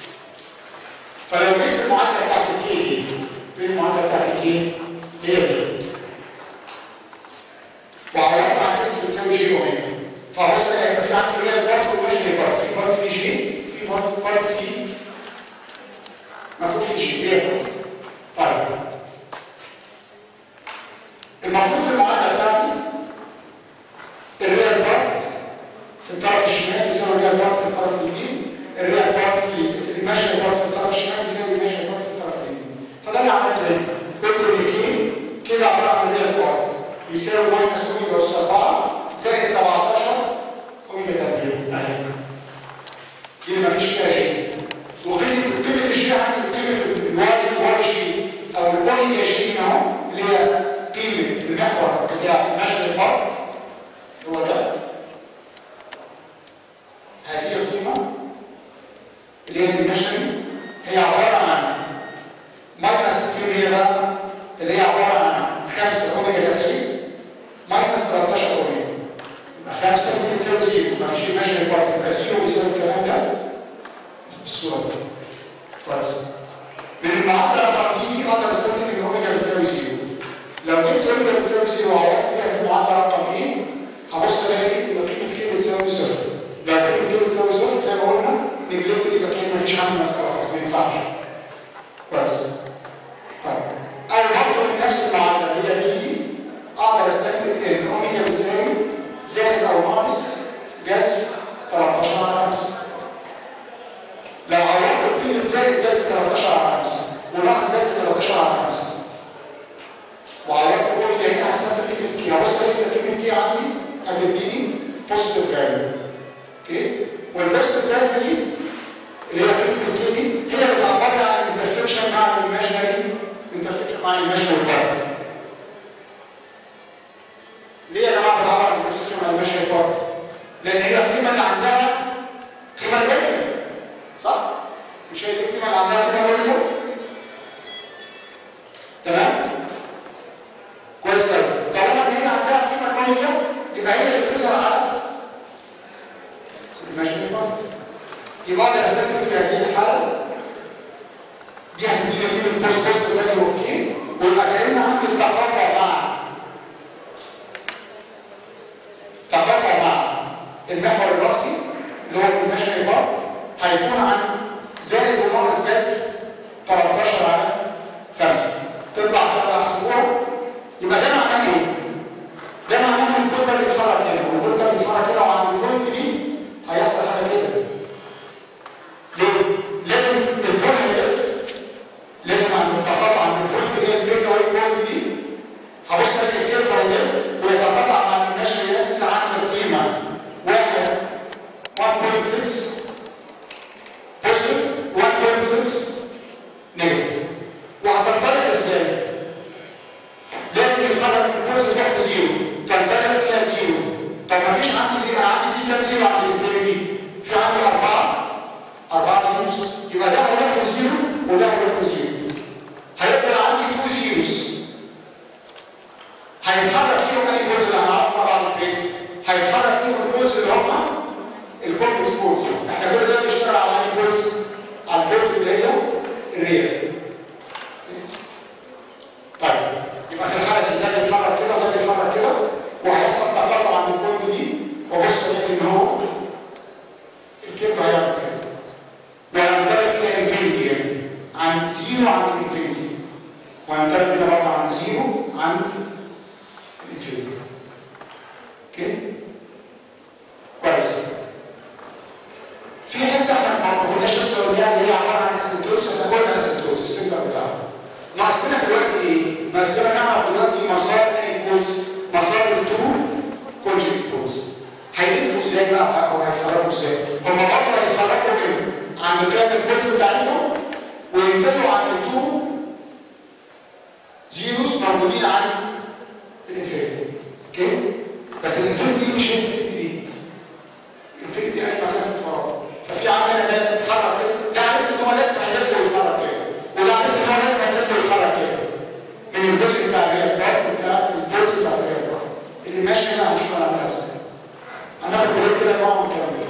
فلو جيت في المعادله بتاعت الكي دي في المعادله بتاعت الكي هي دي وعوضت عن اس بتساوي جي اوميجا فبص هيبقى في عندي ريال بارت وماجينري بارت في بارت في جي في بارت بارت في ما فيهوش في شيء ليه؟ طيب المفروض في المعادله بتاعتي الريال بارت في الطرف الشمال يساوي الريال بارت في الطرف اليمين الريال بارت في الماشي بارت في الطرف الشمال يساوي الماشي بارت في الطرف اليمين فده اللي عملته هنا قلت ان كي كده عباره عن ريال بارت يساوي ماينس اوميجا اس 4 زائد 17 اوميجا تربيع اهي دي ما فيش فيها شيء وقيمه قيمه الشيء عندي قيمه الواي الواي جي او الاوميجا جي اهو اللي هي قيمه المحور بتاع الماشي البارت هو ده هذه القيمة اللي هي المشري هي عبارة عن ماينس في هي بقى اللي هي عبارة عن 5 اوميجا تقريب ماينس 13 اوميجا يبقى 5 دي بتساوي زيرو مفيش المشري بارت يبقى زيرو بيساوي الكلام ده الصورة دي كويس من المعادلة رقم دي اقدر استخدم ان اوميجا بتساوي زيرو لو جبت اوميجا بتساوي زيرو وعوضت بيها في المعادلة رقم ايه هبص الاقي ان قيمه كي بتساوي صفر لو قيمه كي بتساوي صفر زي ما قلنا نجلكت يبقى كي مفيش عندي مساله خالص ما ينفعش كويس طيب انا برضه من نفس المعادله اللي هي بي دي اقدر استخدم ان اوميجا بتساوي زائد او ناقص جذر 13 على 5 لو عوضت قيمه زائد جذر 13 على 5 وناقص جذر 13 على 5 وعوضت اوميجا هنا هستخدم كلمه كي هبص الاقي كلمه كي عندي هتديني بوزيتيف فاليو اوكي والبوزيتيف فاليو دي اللي هي كلمه الكي دي هي بتعبر عن الانترسكشن مع الايماجينري انترسكشن مع الايماجينري بارت ليه يا جماعه بتعبر عن الانترسكشن مع الايماجينري بارت؟ لان هي القيمه اللي عندها قيمه الاوميجا صح؟ مش هي دي القيمه اللي عندها قيمه الاوميجا؟ تمام؟ كويس قوي طالما ان هي عندها قيمه الاوميجا يبقى هي اللي بتظهر على ماشي يبقى اقدر استخدم في هذه الحاله دي هتديني قيمه بوست بوست فاليو اوف كي ويبقى كاننا عندي التقاطع مع تقاطع مع المحور الراسي اللي هو الماشي بارت هيكون عن زائد وناقص جذر 13 على 5 تطلع تبقى احسبوها يبقى ده معناه ايه؟ ده معناه ان الكود ده بيتحرك هنا والكود ده بيتحرك هنا وعند البوينت دي هيحصل حاجه كده. ليه؟ لازم الفول هيلف لازم عند التقاطع عند البوينت اللي هي البريك اواي بوينت دي هبص الاقي الكيرف هيلف ويتقاطع مع الناشونال اكسس عند القيمه 1 1.6 بوزيتيف 1.6 نيجاتيف وهتنطلق ازاي؟ لازم يتحرك الكورس بتاعه بزيرو تنطلق الى زيرو طب ما فيش عندي زيرو انا عندي في كام زيرو عند الانفينيتي؟ في عندي اربعه اربعه زيروز يبقى ده هيروح بزيرو وده هيروح بزيرو هيفضل عندي تو زيروز هيتحرك فيهم انهي بولز اللي هنعرفه مع بعض البريك هيتحرك فيهم البولز اللي هم الكومبلكس بولز احنا كل ده بنشتغل على انهي بولز على البولز اللي هي الريال طيب يبقى في الحاله دي ده بيتحرك كده وده بيتحرك كده وهيحصل تقاطع عند البوينت دي وبص الاقي ان هو الكيرف هيعمل كده وهينطلق الى انفينيتي يعني عند زيرو عند الانفينيتي وهينطلق هنا برضه عند زيرو عند الانفينيتي اوكي كويس في حته احنا ما كناش لسه قلناها اللي هي عباره عن اسيمتوتس احنا قلنا اسيمتوتس السيمبل بتاعها ناقص لنا دلوقتي ايه؟ ناقص لنا نعرف دلوقتي مسار انهي بولز مسار التو كونجكت بولز هيلفوا ازاي بقى او هيتحركوا ازاي؟ هم برضه هيتحركوا من عند كام البولز بتاعتهم وينتهوا عند تو زيروز موجودين عند الانفينيتي اوكي؟ بس الانفينيتي دي مش هي الانفينيتي دي الانفينيتي اي مكان في الفراغ ففي عندنا ده اتحرك كده ده عرفت ان هو لازم هيلف ويتحرك كده وده عرفت ان هو لازم هيلف ويتحرك كده من الجزء بتاع الريال بارت بتاع البورت بتاع الريال بارت اللي ماشي هنا هنشوف هنعملها ازاي هناخد بريك كده معاهم الكلام ده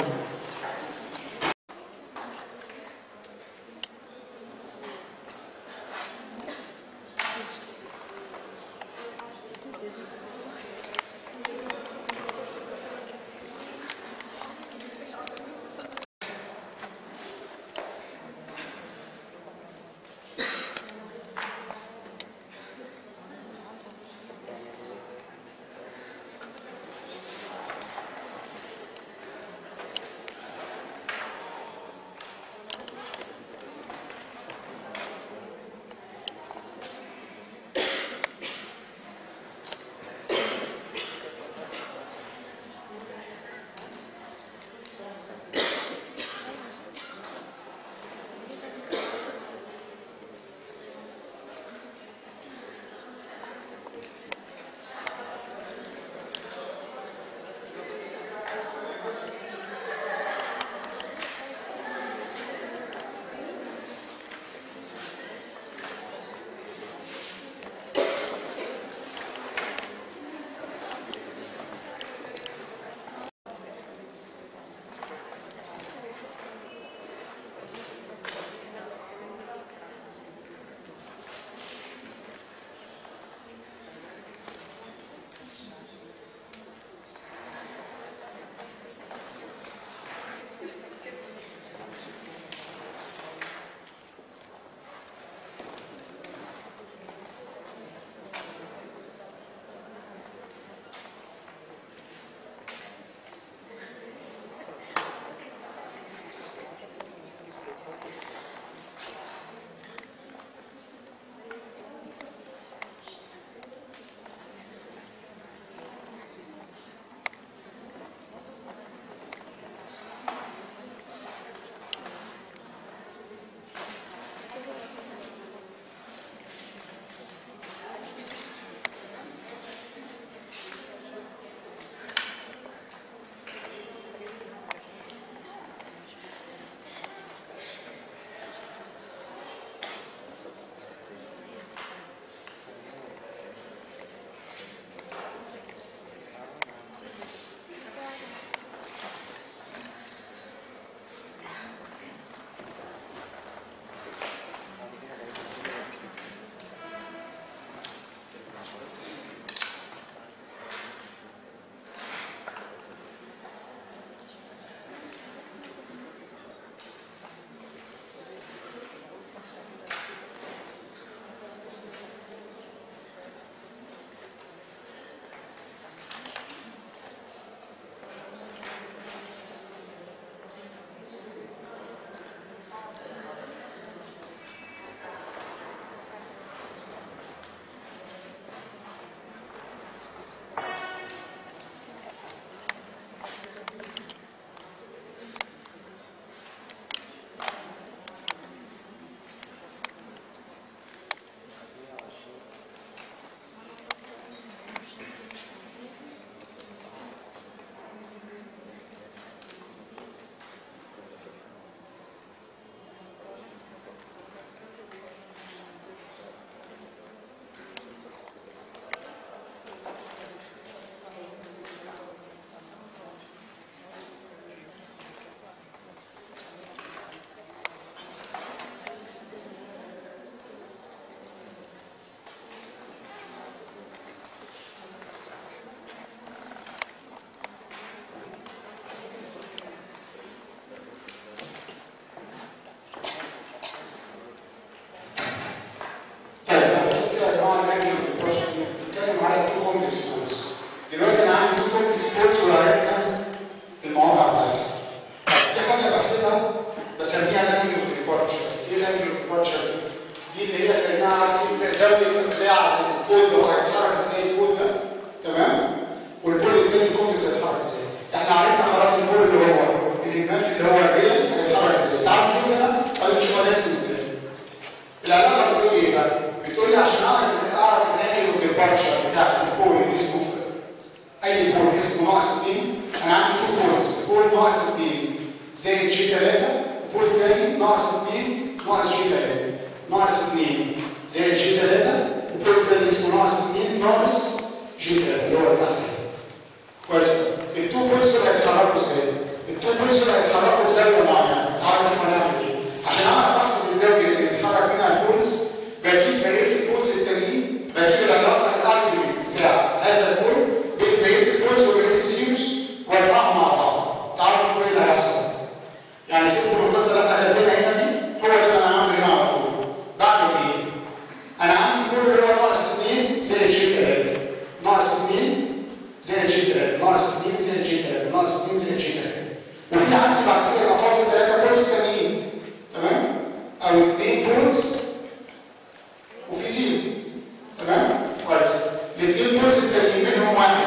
الكومبلكس بولز وعرفنا المواقع بتاعتها في حاجه بحسبها بسميها الانجل اوف ديبارتشر ايه الانجل اوف ديبارتشر دي اللي هي كانها عارف انت زاويه الاقلاع البول ده هو هيتحرك ازاي البول ده تمام والبول التاني الكومبلكس هيتحرك ازاي احنا عرفنا خلاص البول اللي هو الاجمالي اللي هو الريال هيتحرك ازاي تعالوا نشوف هنا بعدين نشوف هنرسم ازاي العلاقه بتقول ايه بقى؟ بتقول لي عشان اعرف اعرف الانجل اوف ديبارتشر بتاع البول اللي اسمه اي بول اسمه ناقص 2 انا عندي تو بولز بول ناقص 2 زائد جي 3 بول تاني ناقص 2 ناقص جي 3 ناقص 2 زائد جي 3 وبول تاني اسمه ناقص 2 ناقص جي 3 اللي هو اللي تحت كويس التو بولز دول هيتحركوا ازاي؟ التو بولز دول هيتحركوا بزاويه معينه تعالوا نشوف هنعمل ايه عشان اعرف احسب الزاويه اللي بيتحرك منها البولز بجيب بقيه البولز التانيين بجيب العلاقه الارجيومنت بتاع هذا البول بين بقيه البولز وبقيه السيوس واربعهم مع بعض تعالوا نشوف ايه اللي هيحصل يعني سيبوا القصه اللي احنا كاتبينها هنا دي هو اللي انا عامله هنا على طول بعمل ايه؟ انا عندي البول اللي هو ناقص 2 زائد جي 3 ناقص 2 زائد جي 3 ناقص 2 زائد جي 3 ناقص 2 زائد جي 3 وفي عندي بعد كده يبقى فاضل 3 بولز تانيين تمام؟ او 2 بولز وفي زيرو تمام؟ كويس الاثنين بولز التانيين منهم واحد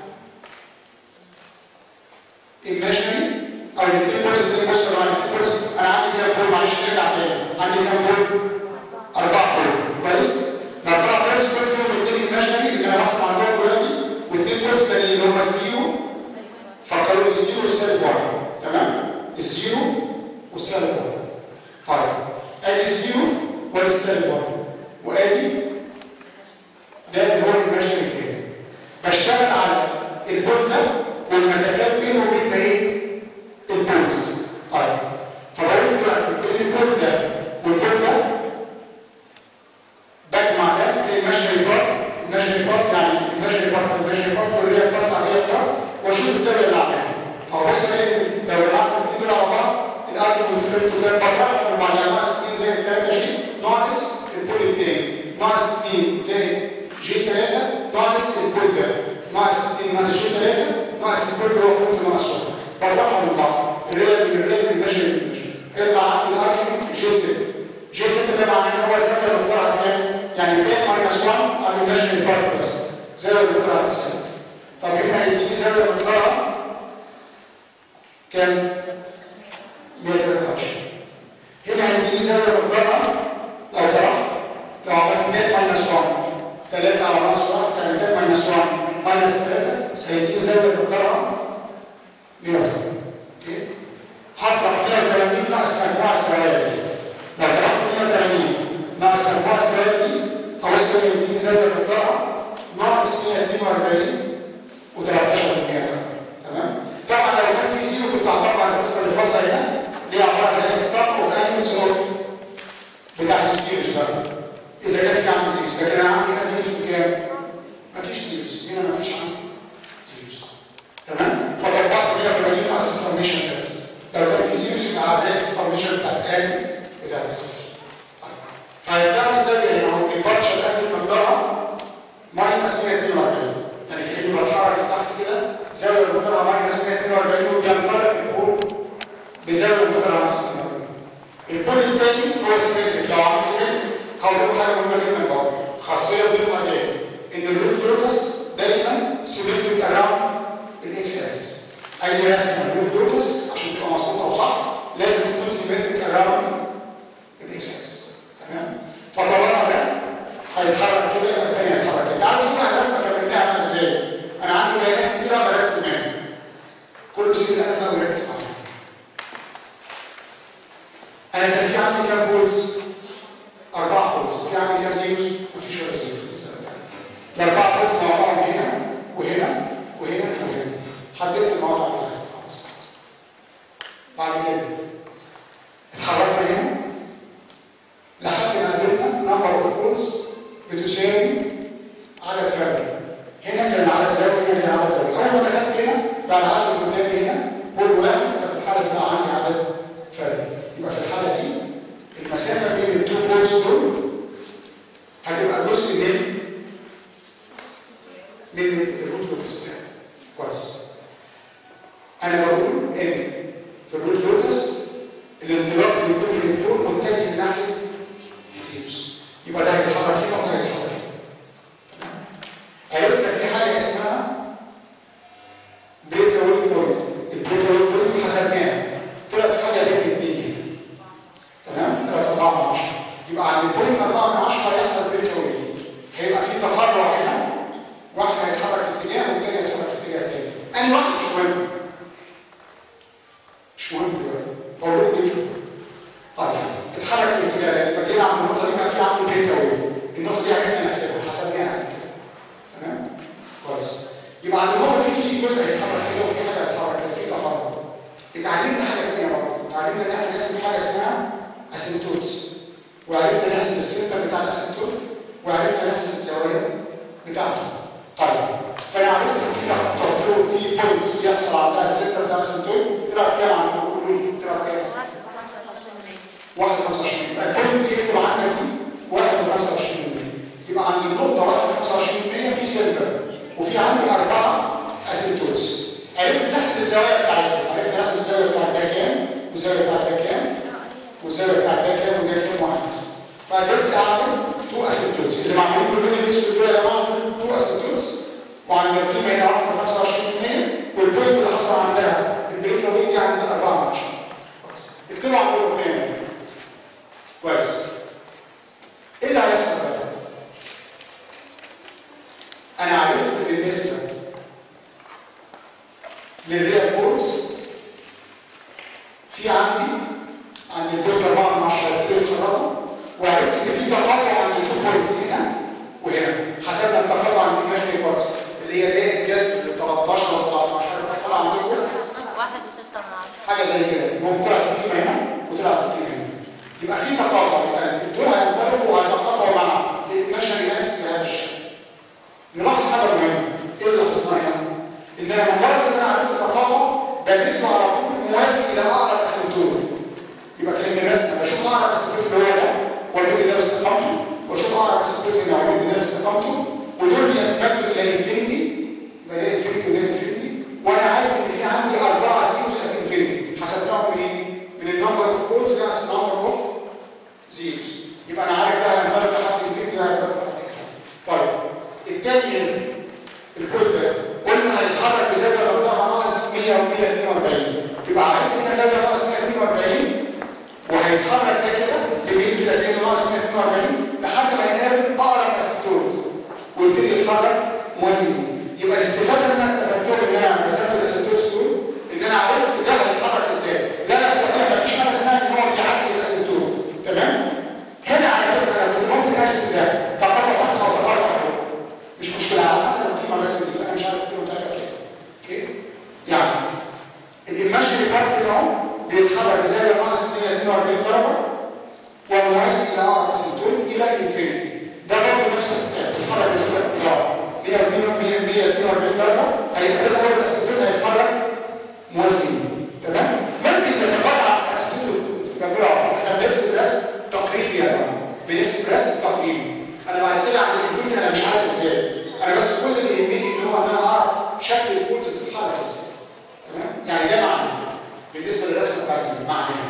imaginary او الاثنين بولز التانيين بص انا عندي بولز انا عندي كام بول معلش نرجع تاني عندي كام بول؟ أربعة بول كويس؟ الأربعة بولز كل فيهم اثنين imaginary اللي أنا بحسب عندهم دلوقتي واثنين بولز تانيين اللي هم الزيرو فكروا لي الزيرو والسالب 1 تمام؟ الزيرو والسالب 1 طيب ادي الزيرو وادي السالب 1 وادي ده اللي هو المشهد التاني بشتغل على البول ده والمسافات بينه وبين بقيه البولز طيب فبقول دلوقتي بين البول ده والبول ده بجمع ده في المشهد البار المشهد البار يعني المشهد البار في المشهد البار والريال بار على الريال بار واشوف الزاويه اللي عاملاها فبص الاقي لو العقل بتيجي على بعض الارجيومنت بتاعته كام بره وبعدين ناقص 2 زائد 3 جي ناقص البول التاني ناقص 2 زائد جي 3 ناقص البول ده ناقص 2 ناقص جي 3 ناقص البول اللي هو كنت ناقصه بطرحهم من بعض الريال من الريال من المشهد من المشهد يطلع عندي الارجيومنت جي 6 جي 6 ده معناه ان هو زاويه مقدارها كام؟ يعني 2 ماينس 1 على المشهد البارت بس زاويه مقدارها 9 طب هنا هيديني زاويه مقدارها كام؟ 123 هنا هيديني زاويه مقدارها لو طرحت لو عملت 2 ماينس 1 3 على ناقص 1 يعني 2 ماينس 1 ماينس 3 هيديني زاويه مقدارها 180 اوكي هطرح 180 ناقص مجموع الزوايا دي لو طرحت 180 ناقص مجموع الزوايا دي هوصل يديني زاويه مقدارها ناقص 142 و13 تمام طبعا لو كان في زيرو كنت هطبق على القصه اللي فاضله هنا دي عباره زي الصف وانجلز اوف بتاع السيريوس بقى اذا كان في عندي سيريوس لكن انا عندي هنا سيريوس بكام؟ مفيش سيريوس هنا مفيش عندي سيريوس تمام؟ فطبقت 180 ناقص السميشن ده بس لو كان في سيريوس يبقى زي السميشن بتاع الانجلز بتاع السيريوس طيب فهيبقى لي زي هنا اهو البارشل انجل مقدارها ماينس 142 يعني كاني بتحرك لتحت كده زاويه مقدارها ماينس 142 وبينطلق البول بزاويه مقدارها ناقص 142 البول الثاني هو سيمتريك لو عمل سيمتريك هقول لكم حاجه مهمه جدا بقى خاصيه اضيفها تاني ان الروت لوكس دايما سيمتريك اراوند الاكس اكسس اي رسمه روت لوكس عشان تبقى مظبوطه وصح لازم تكون سيمتريك اراوند الاكس اكسس تمام فطالما ده هيتحرك كده يبقى الثاني هيتحرك كده تعالوا نشوف بقى الرسمه كونتها عامله ازاي انا عندي بيانات كتيره برسم منها كله سيب القلم بقى وركز معايا انا كان في عندي كام بولز؟ أربعة بولز، في عندي كام زيروز؟ مفيش ولا زيرو في المسألة بتاعتي. الأربعة بولز مع بعض هنا وهنا وهنا وهنا. حددت المواقع بتاعتي خلاص. بعد كده اتحركنا هنا لحد ما قابلنا نمبر اوف بولز بتساوي عدد فردي. هنا كان عدد زاوية هنا كان عدد زاوية. أول ما دخلت هنا بقى العدد اللي قدامي هنا بول واحد ففي الحالة دي بقى عندي عدد فردي. يبقى في الحالة دي المسافة بين التو بولز دول هتبقى جزء من من الروت لوكس بتاعي كويس طيب اتحرك في اتجاه يبقى جينا عند النقطه دي بقى في عندي بريك اوي النقطه دي عرفنا نحسبها حسبناها قبل كده تمام كويس يبقى عند النقطه دي في جزء هيتحرك كده وفي حاجه هتتحرك كده في تفرق اتعلمنا حاجه ثانيه برضه اتعلمنا ان احنا نحسب حاجه اسمها اسيمتوتس وعرفنا نحسب السنتر بتاع الاسيمتوت وعرفنا نحسب الزوايا بتاعته طيب فانا عرفت ان في تطور في بوينتس بيحصل عندها السنتر بتاع الاسيمتوت طلعت كام عند القولون طلعت كام 21 يبقى البوينت دي اكتب عندك دي 21 يبقى عند النقطه 21 في سنتر وفي عندي اربعه اسيمتوتس عرفت نحسب الزوايا بتاعتهم عرفت نحسب الزاويه بتاعت ده كام والزاويه بتاعت ده كام والزاويه بتاعت ده كام وده كام وهكذا فقدرت اعمل تو اسيمتوتس اللي معمولين باللون الاسود دول يا جماعه تو اسيمتوتس وعند القيمه هنا 25% والبوينت اللي حصل عندها البريك اوي دي عند 4 من 10 اكتبوا عندكم القيمه دي كويس ايه اللي هيحصل بقى؟ انا عرفت بالنسبه للريال بولز في عندي عند البوينت 4 من 10 كتير اتخرجوا وعرفت ان في تقاطع عند التو بوينتس هنا وهنا حسبنا التقاطع عند الايماجينري بارتس اللي هي زي الجذر ل 13 و 17 التقاطع عندكم واحد وستة من عشرة حاجه زي كده المهم طلعت القيمه هنا وطلعت القيمه هنا يبقى في تقاطع يبقى دول هينطلقوا وهيتقاطعوا مع الايماجينري اكس بهذا الشكل نلاحظ حاجه مهمه ايه اللي حصلنا هنا؟ ان انا مجرد ان انا عرفت التقاطع بجيبه على طول موازي الى اقرب اسيمتوت يبقى كلمه الرسم بشوف اقرب اسيمتوت اللي هو ده والوجه ده باستقامته واشوف اقرب اسيمتوت هنا والوجه ده باستقامته ودول بيمتدوا الى انفينيتي بلاقي انفينيتي وده انفينيتي وانا عارف ان في عندي اربعه زيروز ات انفينيتي حسبتهم من ايه؟ من النمبر اوف بولز ناقص النمبر اوف زيروز يبقى انا عارف ده هينطلق لحد انفينيتي ده هينطلق لحد انفينيتي طيب الثاني هنا الكود ده قلنا هيتحرك بزاويه مقدارها ناقص 100 و 142 يبقى عرفت هنا زاويه ناقص 142 وهيتحرك ده كده بمين كده كده ناقص 142 لحد ما يقابل اقرب اسيمتوت ويبتدي يتحرك موازي يبقى الاستفاده اللي انا استفدتها ان انا رسمت الاسيمتوتس دول ان انا عرفت ده هيتحرك ازاي ده انا استطيع مفيش حاجه اسمها ان هو بيعدي الاسيمتوت تمام هنا على فكره انا كنت ممكن ارسم ده تقاطع تحت او تقاطع فوق مش مشكله على حسب القيمه بس اللي انا مش عارف القيمه بتاعتها كام اوكي يعني الايماجينري بارت ده اهو بيتحرك بزاويه ناقص 142 درجه وموازي الى اقرب اسيمتوت الى انفينيتي ده برضه نفس الكلام بيتحرك بزاويه اه 142 درجه هيقابل اول اسيمتوت هيتحرك موازي تمام ممكن نتقاطع اسيمتوت تكملوا احنا بنرسم رسم تقريبي يا جماعه بنرسم رسم تقريبي انا بعد كده عند الانفينيتي انا مش عارف ازاي انا بس كل اللي يهمني ان هو ان انا اعرف شكل البولز بتتحرك ازاي تمام يعني ده معنى بالنسبه للرسمه بتاعتي معناها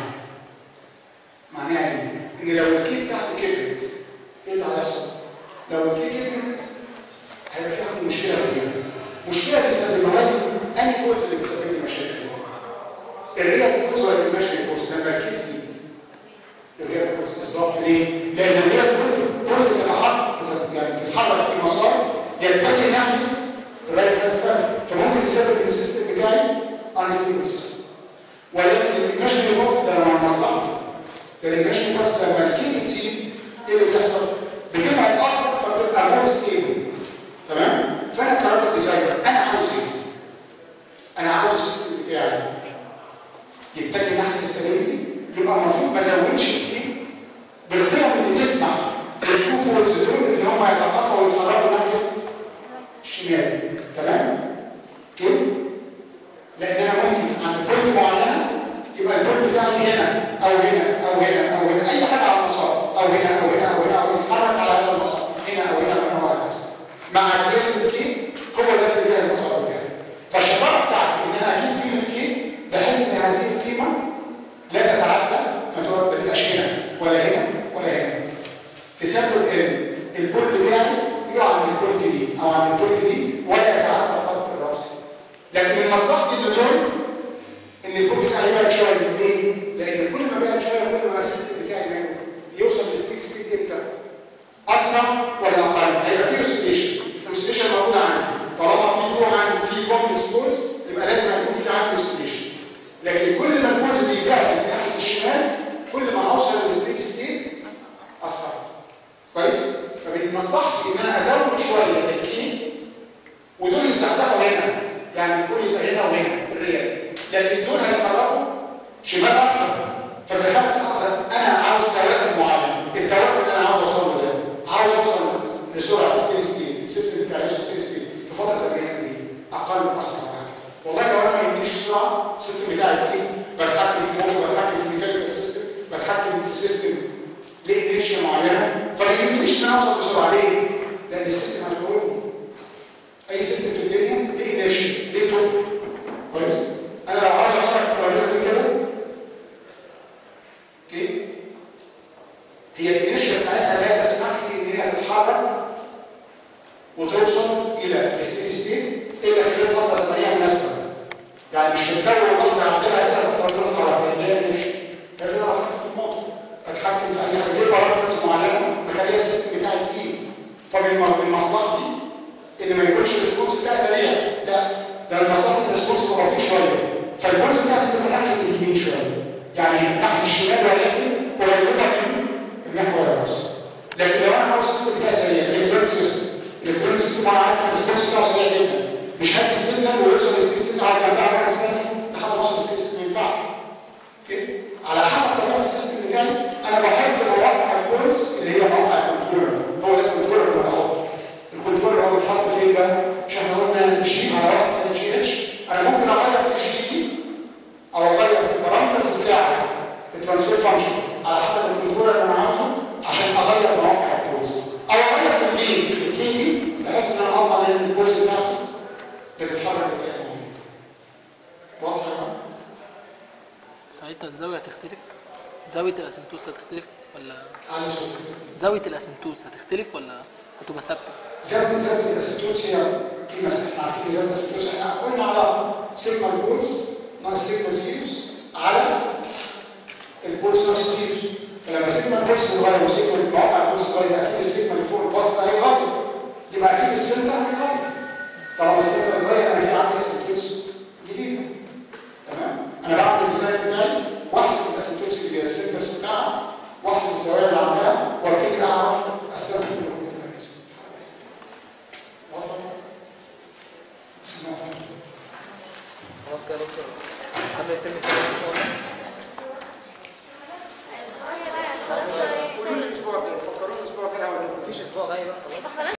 معناها ايه؟ ان لو الكيك بتاعتي كبرت ايه اللي هيحصل؟ لو الكيك كبرت هيبقى في عندي مشكله كبيره مشكله بيسببها لي انهي بولز اللي بتسبب لي مشاكل الريال بولز ولا الايماجينري بولز لما الكيك تزيد الريال بولز بالظبط ليه؟ لان الريال بولز بتتحرك يعني بتتحرك في مسار يتجه ناحيه الرايت هاند سايد فممكن يسبب ان السيستم بتاعي انستيبل سيستم ولكن الايماجينري بولز ده مع مصلحته ده الايماجينري بولز لما الكي بتزيد ايه اللي بيحصل؟ بتبعد اكتر فبتبقى مور ستيبل تمام؟ فانا كراجل ديزاينر انا عاوز ايه؟ انا عاوز السيستم بتاعي يتجه ناحيه الاستابيليتي يبقى المفروض ما ازودش الكي بالقيم اللي تسمح للتو بولز دول ان هم يتقاطعوا ويتحركوا ناحيه الشمال تمام؟ كده؟ لان انا ممكن عند بوينت معينه يبقى البوينت بتاعي هنا او هنا او هنا او هنا اي حاجه على المسار او هنا او هنا او هنا او يتحرك على هذا المسار هنا او هنا او هنا وهكذا مع زياده الكي هو ده اللي ليها المسار بتاعي فالشطاره بتاعتي ان انا اجيب قيمه كي بحيث ان هذه القيمه لا تتعدى ما تبقاش هنا ولا هنا ولا هنا تسبب ان البول بتاعي يقع عند البوينت دي او عند البوينت دي ولا يتعدى خط الراسي لكن من مصلحتي الدكتور ان البول بتاعي يبعد شويه ليه؟ لان كل ما بعد شويه كل ما السيستم بتاعي ما يوصل للستيت ستيت امتى؟ اسرع ولا اقل؟ هيبقى في اوسيليشن الاوسيليشن موجوده عندي طالما في جوه عندي في كومبلكس بولز يبقى لازم يكون في عندي اوسيليشن لكن كل ما البولز بيبعد ناحيه الشمال كل ما اوصل في سيستم ليه انيرشيا معينه فما يهمنيش ان انا اوصل بسرعه ليه؟ لان السيستم هيقومني اي سيستم في الدنيا ليه انيرشيا ليه توب كويس انا لو عاوز احرك الترابيزه دي كده اوكي هي الانيرشيا بتاعتها لا تسمح لي ان هي تتحرك وتوصل الى الستيدي ستيت الا خلال فتره زمنيه مناسبه يعني مش في الجو اللحظه عندنا كده كنت بتتحرك لان هي انيرشيا لازم انا اتحكم في الموضوع اتحكم في اي حاجه ليه بارامترز معينه مخليها السيستم بتاعي تقيل فمن مصلحتي ان ما يكونش الريسبونس بتاعي سريع لا ده مصلحه الريسبونس يبقى بطيء شويه فالبولز بتاعتي تبقى ناحيه اليمين شويه يعني ناحيه الشمال ولكن قريبه من المحور الراسي لكن لو انا عاوز السيستم بتاعي سريع الكترونيك سيستم الالكترونيك سيستم انا عارف ان الريسبونس بتاعه سريع جدا مش هدي السيجنال ويوصل للستيج سيجنال على جنبها بقى مستني لحد ما اوصل للستيج سيجنال ما ينفعش اوكي على حسب طبيعه السيستم بتاعي انا بحب مواقع البولز اللي هي موقع الكنترولر هو ده الكنترولر اللي بحطه الكنترولر هو بيتحط فين بقى؟ مش احنا قلنا جي على واحد زي جي اتش انا ممكن اغير في الجي دي او اغير في البارامترز بتاع الترانسفير فانكشن على حسب الكنترولر اللي انا عاوزه عشان اغير مواقع البولز او اغير في الجي في الكي دي بحيث ان انا اضمن ان البولز بتاعتي بتتحرك بطريقه معينه واضح يا جماعه؟ ساعتها الزاوية هتختلف زاوية الاسنتوس هتختلف ولا على صوت زاوية الاسنتوس هتختلف ولا هتبقى ثابتة؟ زاوية زاوية الاسيتوتس هي قيمة احنا عارفين زاوية الاسيتوتس احنا قلنا على سيجما البولز ناقص سيجما سيريوس على البولز ناقص سيريوس فلما سيجما البولز تتغير وسيجما مواقع البولز تتغير يبقى اكيد السيجما اللي فوق البسط ده هيتغير يبقى اكيد السنتر هيتغير طالما السنتر اتغير انا في عندي اسيتوتس جديدة تمام انا بعمل الديزاين بتاعي واحسب الاسيتوتس اللي هي السنترز بتاعها واحسب الزوايا اللي عندها وابتدي اعرف استخدم الكمبيوتر خلاص كده يا دكتور قبل يتم الكلام ان شاء الله قولوا لي الاسبوع الجاي فكروني الاسبوع الجاي هقول لكم مفيش اسبوع جاي بقى خلاص